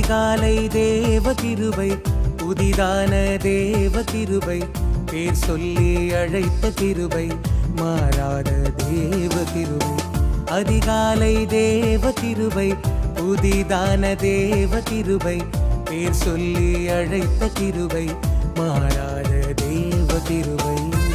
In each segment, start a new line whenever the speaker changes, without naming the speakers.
அதிகாலை தேவ கிருபை புதிதான தேவ கிருபை பேர் சொல்லி அழைத்த கிருபை மாறாத தேவ கிருபை அதிகாலை தேவ கிருபை புதிதான தேவ கிருபை பேர் சொல்லி அழைத்த கிருபை மாறாத தேவ கிருபை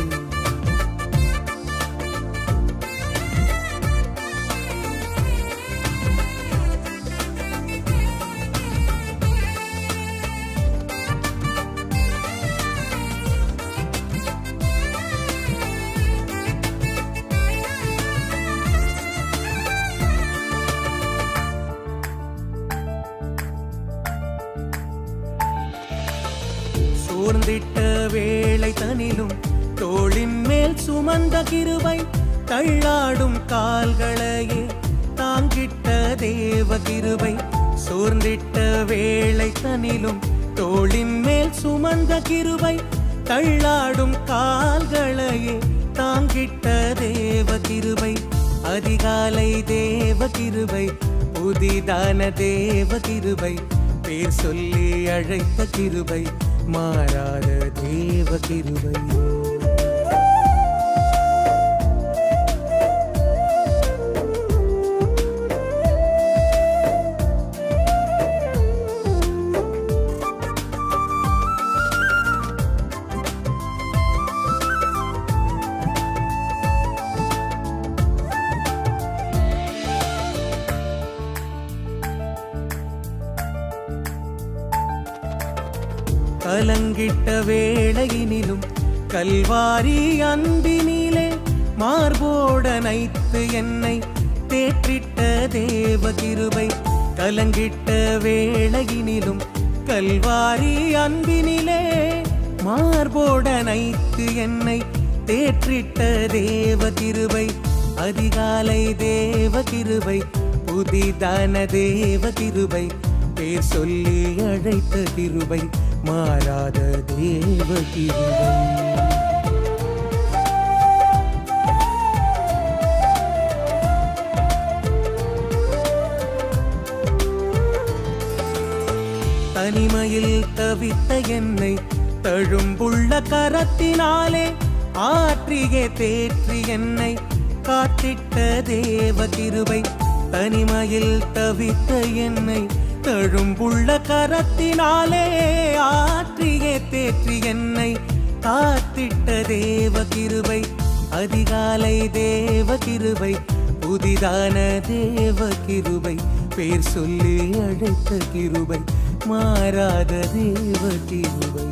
சோர்ந்திட்ட வேளை தனிலும் தோளின் மேல் சுமந்த கிருபை தள்ளாடும் கால்களையே தாங்கிட்ட தேவ கிருபை சோர்ந்திட்ட வேளை தனிலும் தோளின் மேல் சுமந்த கிருபை தள்ளாடும் கால்களையே தாங்கிட்ட தேவ கிருபை அதிகாலை தேவ கிருபை புதிதான தேவ கிருபை பேர் சொல்லி அழைத்த கிருபை மாறாத தேவ கிருபை கலங்கிட்ட வேளையினிலும் கல்வாரி அன்பினிலே மார்போட நைத்து என்னை தேற்றிட்ட தேவ கிருபை கலங்கிட்ட வேளையினிலும் கல்வாரி அன்பினிலே மார்போட நைத்து என்னை தேற்றிட்ட தேவ கிருபை அதிகாலை தேவ கிருபை புதிதான தேவ கிருபை பேர் சொல்லி அழைத்த கிருபை மாறாத தேவ கிருபை தனிமையில் தவித்த என்னை தழும்புள்ள கரத்தினாலே ஆற்றியே தேற்றி என்னை காத்திட்ட தேவ கிருபை தனிமையில் தவித்த என்னை தழும்புள்ள கரத்தினாலே ஆற்றியே தேற்றி என்னை காத்திட்ட தேவ கிருபை அதிகாலை தேவ கிருபை புதிதான தேவ கிருபை பேர் சொல்லி அழைத்த கிருபை மாறாத தேவ கிருபை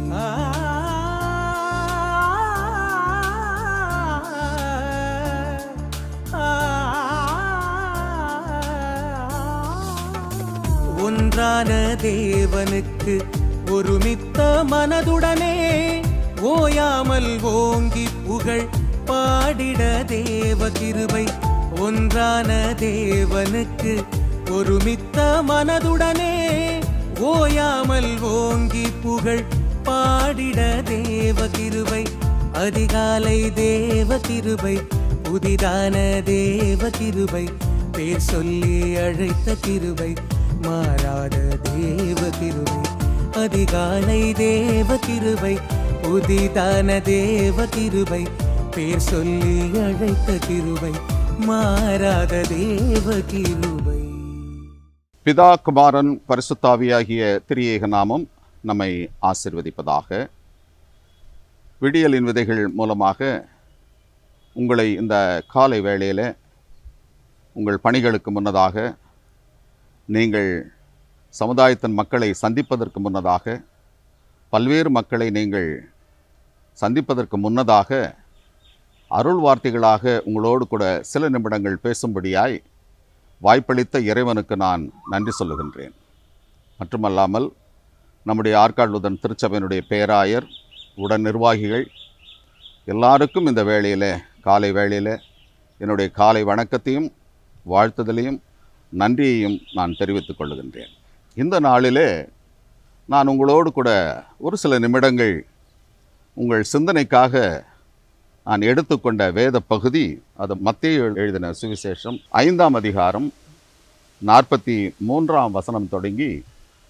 ஒன்றான தேவனுக்கு ஒருமித்த மனதுடனே ஓயாமல் ஓங்கி புகழ் பாடிட தேவ கிருபை ஒன்றான தேவனுக்கு ஒருமித்த மனதுடனே ஓயாமல் ஓங்கி புகழ் பாடிட தேவ கிருபை அதிகாலை தேவ கிருபை புதிதான தேவ கிருபை பேர் சொல்லி அழைத்த கிருபை மாறாத தேவ கிருபை அதிகாலை தேவ கிருபை புதிதான தேவ கிருபை பேர் சொல்லி அழைத்த கிருபை மாறாத தேவ கிருபை
பிதா குமாரன் பரிசுத்தாவியாகிய திரியேக நாமம் நம்மை ஆசிர்வதிப்பதாக விடியலின் விதைகள் மூலமாக உங்களை இந்த காலை வேளையில் உங்கள் பணிகளுக்கு முன்னதாக நீங்கள் சமுதாயத்தின் மக்களை சந்திப்பதற்கு முன்னதாக பல்வேறு மக்களை நீங்கள் சந்திப்பதற்கு முன்னதாக அருள் வார்த்தைகளாக உங்களோடு கூட சில நிமிடங்கள் பேசும்படியாய் வாய்ப்பளித்த இறைவனுக்கு நான் நன்றி சொல்லுகின்றேன் மட்டுமல்லாமல் நம்முடைய ஆற்காடுதன் திருச்சபையினுடைய பேராயர் உடன் நிர்வாகிகள் எல்லாருக்கும் இந்த வேளையில் காலை வேளையில் என்னுடைய காலை வணக்கத்தையும் வாழ்த்துதலையும் நன்றியையும் நான் தெரிவித்துக் கொள்ளுகின்றேன் இந்த நாளிலே நான் உங்களோடு கூட ஒரு சில நிமிடங்கள் உங்கள் சிந்தனைக்காக நான் எடுத்துக்கொண்ட வேத பகுதி அது மத்திய எழுதின சுவிசேஷம் ஐந்தாம் அதிகாரம் நாற்பத்தி மூன்றாம் வசனம் தொடங்கி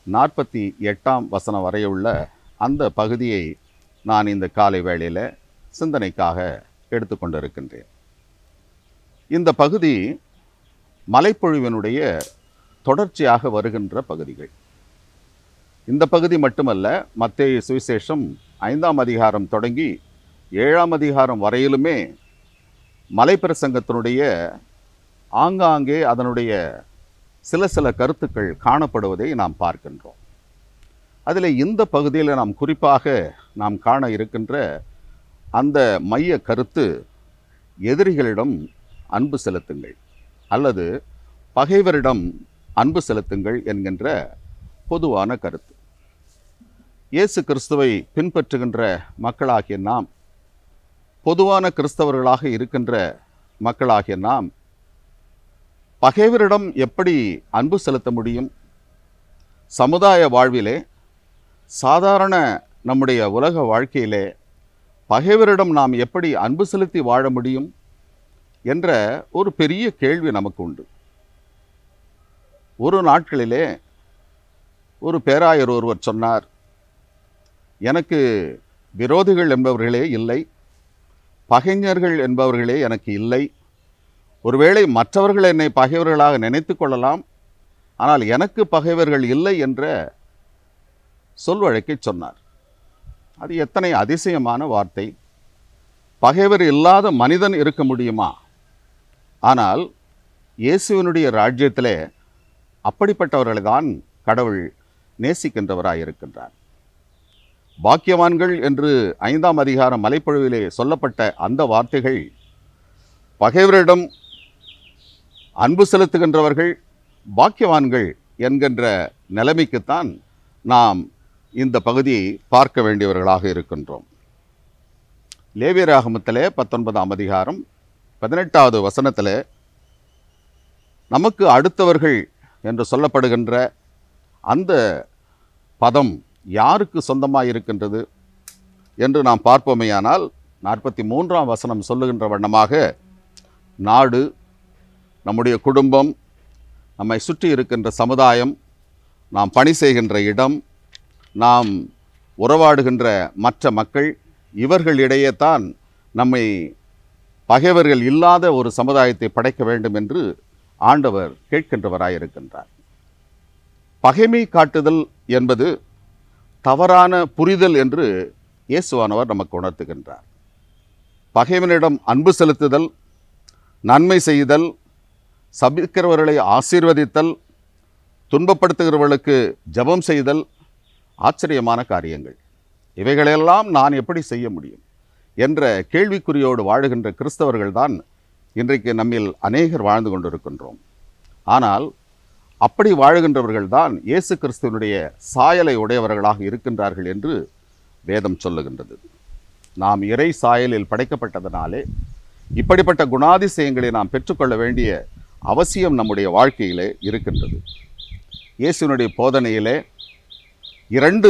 நாற்பத்தி எட்டாம் வசனம் வரையுள்ள அந்த பகுதியை நான் இந்த காலை வேளையில் சிந்தனைக்காக எடுத்துக்கொண்டிருக்கின்றேன் இந்த பகுதி மலைப்பொழிவினுடைய தொடர்ச்சியாக வருகின்ற பகுதிகள் இந்த பகுதி மட்டுமல்ல மத்தேயு சுவிசேஷம் ஐந்தாம் அதிகாரம் தொடங்கி ஏழாம் அதிகாரம் வரையிலுமே மலைப்பிரசங்கத்தினுடைய ஆங்காங்கே அதனுடைய சில சில கருத்துக்கள் காணப்படுவதை நாம் பார்க்கின்றோம் அதில் இந்த பகுதியில் நாம் குறிப்பாக நாம் காண இருக்கின்ற அந்த மைய கருத்து எதிரிகளிடம் அன்பு செலுத்துங்கள் அல்லது பகைவரிடம் அன்பு செலுத்துங்கள் என்கின்ற பொதுவான கருத்து இயேசு கிறிஸ்துவை பின்பற்றுகின்ற மக்களாகிய நாம் பொதுவான கிறிஸ்தவர்களாக இருக்கின்ற மக்களாகிய நாம் பகைவரிடம் எப்படி அன்பு செலுத்த முடியும் சமுதாய வாழ்விலே சாதாரண நம்முடைய உலக வாழ்க்கையிலே பகைவரிடம் நாம் எப்படி அன்பு செலுத்தி வாழ முடியும் என்ற ஒரு பெரிய கேள்வி நமக்கு உண்டு ஒரு நாட்களிலே ஒரு பேராயர் ஒருவர் சொன்னார் எனக்கு விரோதிகள் என்பவர்களே இல்லை பகைஞர்கள் என்பவர்களே எனக்கு இல்லை ஒருவேளை மற்றவர்கள் என்னை பகைவர்களாக நினைத்து கொள்ளலாம் ஆனால் எனக்கு பகைவர்கள் இல்லை என்ற சொல் வழக்கை சொன்னார் அது எத்தனை அதிசயமான வார்த்தை பகைவர் இல்லாத மனிதன் இருக்க முடியுமா ஆனால் இயேசுவினுடைய ராஜ்யத்திலே அப்படிப்பட்டவர்களை தான் கடவுள் நேசிக்கின்றவராய் இருக்கின்றார் பாக்கியவான்கள் என்று ஐந்தாம் அதிகாரம் மலைப்பொழிவிலே சொல்லப்பட்ட அந்த வார்த்தைகள் பகைவரிடம் அன்பு செலுத்துகின்றவர்கள் பாக்கியவான்கள் என்கின்ற நிலைமைக்குத்தான் நாம் இந்த பகுதியை பார்க்க வேண்டியவர்களாக இருக்கின்றோம் லேவியராகமத்திலே பத்தொன்பதாம் அதிகாரம் பதினெட்டாவது வசனத்தில் நமக்கு அடுத்தவர்கள் என்று சொல்லப்படுகின்ற அந்த பதம் யாருக்கு சொந்தமாக இருக்கின்றது என்று நாம் பார்ப்போமேயானால் நாற்பத்தி மூன்றாம் வசனம் சொல்லுகின்ற வண்ணமாக நாடு நம்முடைய குடும்பம் நம்மை சுற்றி இருக்கின்ற சமுதாயம் நாம் பணி செய்கின்ற இடம் நாம் உறவாடுகின்ற மற்ற மக்கள் இவர்களிடையே தான் நம்மை பகைவர்கள் இல்லாத ஒரு சமுதாயத்தை படைக்க வேண்டும் என்று ஆண்டவர் கேட்கின்றவராயிருக்கின்றார் பகைமை காட்டுதல் என்பது தவறான புரிதல் என்று இயேசுவானவர் நமக்கு உணர்த்துகின்றார் பகைவனிடம் அன்பு செலுத்துதல் நன்மை செய்தல் சபிக்கிறவர்களை ஆசீர்வதித்தல் துன்பப்படுத்துகிறவர்களுக்கு ஜெபம் செய்தல் ஆச்சரியமான காரியங்கள் இவைகளெல்லாம் நான் எப்படி செய்ய முடியும் என்ற கேள்விக்குறியோடு வாழுகின்ற கிறிஸ்தவர்கள்தான் இன்றைக்கு நம்மில் அநேகர் வாழ்ந்து கொண்டிருக்கின்றோம் ஆனால் அப்படி வாழுகின்றவர்கள்தான் இயேசு கிறிஸ்துவனுடைய சாயலை உடையவர்களாக இருக்கின்றார்கள் என்று வேதம் சொல்லுகின்றது நாம் இறை சாயலில் படைக்கப்பட்டதனாலே இப்படிப்பட்ட குணாதிசயங்களை நாம் பெற்றுக்கொள்ள வேண்டிய அவசியம் நம்முடைய வாழ்க்கையிலே இருக்கின்றது இயேசுனுடைய போதனையிலே இரண்டு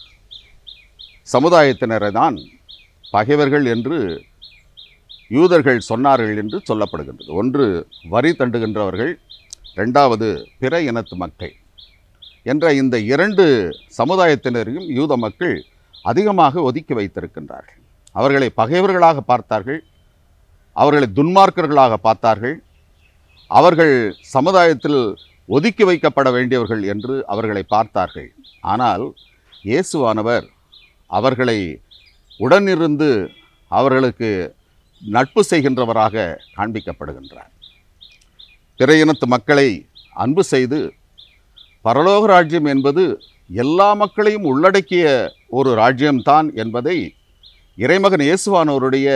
சமுதாயத்தினரை தான் பகைவர்கள் என்று யூதர்கள் சொன்னார்கள் என்று சொல்லப்படுகின்றது ஒன்று வரி தண்டுகின்றவர்கள் ரெண்டாவது பிற இனத்து மக்கள் என்ற இந்த இரண்டு சமுதாயத்தினரையும் யூத மக்கள் அதிகமாக ஒதுக்கி வைத்திருக்கின்றார்கள் அவர்களை பகைவர்களாக பார்த்தார்கள் அவர்களை துன்மார்க்கர்களாக பார்த்தார்கள் அவர்கள் சமுதாயத்தில் ஒதுக்கி வைக்கப்பட வேண்டியவர்கள் என்று அவர்களை பார்த்தார்கள் ஆனால் இயேசுவானவர் அவர்களை உடனிருந்து அவர்களுக்கு நட்பு செய்கின்றவராக காண்பிக்கப்படுகின்றார் பிற இனத்து மக்களை அன்பு செய்து பரலோக ராஜ்யம் என்பது எல்லா மக்களையும் உள்ளடக்கிய ஒரு ராஜ்யம்தான் என்பதை இறைமகன் இயேசுவானவருடைய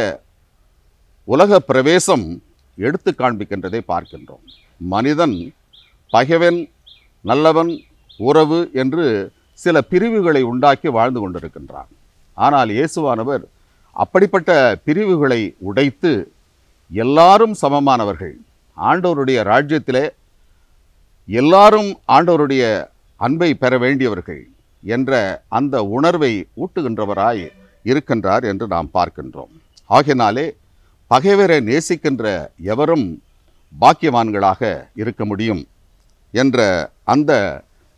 உலக பிரவேசம் எடுத்து காண்பிக்கின்றதை பார்க்கின்றோம் மனிதன் பகைவன் நல்லவன் உறவு என்று சில பிரிவுகளை உண்டாக்கி வாழ்ந்து கொண்டிருக்கின்றான் ஆனால் இயேசுவானவர் அப்படிப்பட்ட பிரிவுகளை உடைத்து எல்லாரும் சமமானவர்கள் ஆண்டவருடைய ராஜ்யத்திலே எல்லாரும் ஆண்டவருடைய அன்பை பெற வேண்டியவர்கள் என்ற அந்த உணர்வை ஊட்டுகின்றவராய் இருக்கின்றார் என்று நாம் பார்க்கின்றோம் ஆகையினாலே பகைவரை நேசிக்கின்ற எவரும் பாக்கியவான்களாக இருக்க முடியும் என்ற அந்த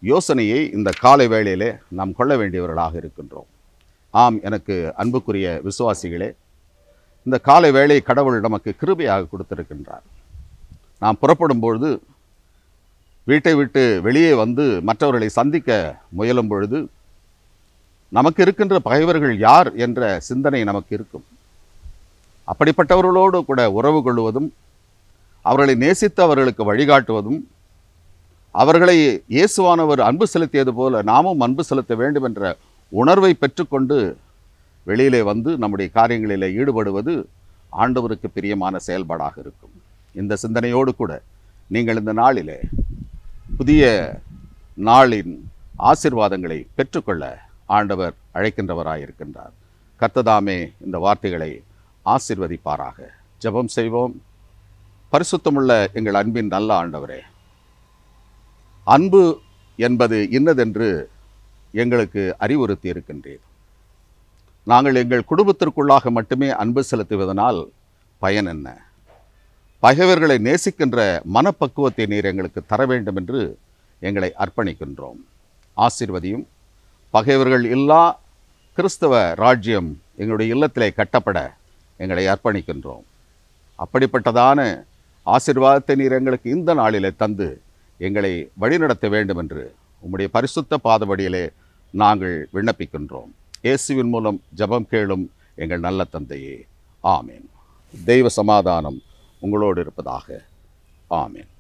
யோசனையை இந்த காலை வேளையிலே நாம் கொள்ள வேண்டியவர்களாக இருக்கின்றோம் ஆம் எனக்கு அன்புக்குரிய விசுவாசிகளே இந்த காலை வேளை கடவுள் நமக்கு கிருபையாக கொடுத்திருக்கின்றார் நாம் புறப்படும் பொழுது வீட்டை விட்டு வெளியே வந்து மற்றவர்களை சந்திக்க முயலும் பொழுது நமக்கு இருக்கின்ற பகைவர்கள் யார் என்ற சிந்தனை நமக்கு இருக்கும் அப்படிப்பட்டவர்களோடு கூட உறவு கொள்வதும் அவர்களை நேசித்து அவர்களுக்கு வழிகாட்டுவதும் அவர்களை இயேசுவானவர் அன்பு செலுத்தியது போல நாமும் அன்பு செலுத்த வேண்டும் என்ற உணர்வை பெற்றுக்கொண்டு வெளியிலே வந்து நம்முடைய காரியங்களிலே ஈடுபடுவது ஆண்டவருக்கு பிரியமான செயல்பாடாக இருக்கும் இந்த சிந்தனையோடு கூட நீங்கள் இந்த நாளிலே புதிய நாளின் ஆசிர்வாதங்களை பெற்றுக்கொள்ள ஆண்டவர் அழைக்கின்றவராயிருக்கின்றார் கர்த்ததாமே இந்த வார்த்தைகளை ஆசிர்வதிப்பாராக ஜெபம் செய்வோம் பரிசுத்தமுள்ள எங்கள் அன்பின் நல்ல ஆண்டவரே அன்பு என்பது இன்னதென்று எங்களுக்கு அறிவுறுத்தி இருக்கின்றீர் நாங்கள் எங்கள் குடும்பத்திற்குள்ளாக மட்டுமே அன்பு செலுத்துவதனால் பயன் என்ன பகைவர்களை நேசிக்கின்ற மனப்பக்குவத்தை நீர் எங்களுக்கு தர வேண்டும் என்று எங்களை அர்ப்பணிக்கின்றோம் ஆசீர்வதியும் பகைவர்கள் இல்லா கிறிஸ்தவ ராஜ்யம் எங்களுடைய இல்லத்திலே கட்டப்பட எங்களை அர்ப்பணிக்கின்றோம் அப்படிப்பட்டதான ஆசீர்வாதத்தை நீர் எங்களுக்கு இந்த நாளிலே தந்து எங்களை வழிநடத்த வேண்டும் என்று உம்முடைய பரிசுத்த பாதபடியிலே நாங்கள் விண்ணப்பிக்கின்றோம் இயேசுவின் மூலம் ஜெபம் கேளும் எங்கள் நல்ல தந்தையே ஆமேன் தெய்வ சமாதானம் உங்களோடு இருப்பதாக ஆமேன்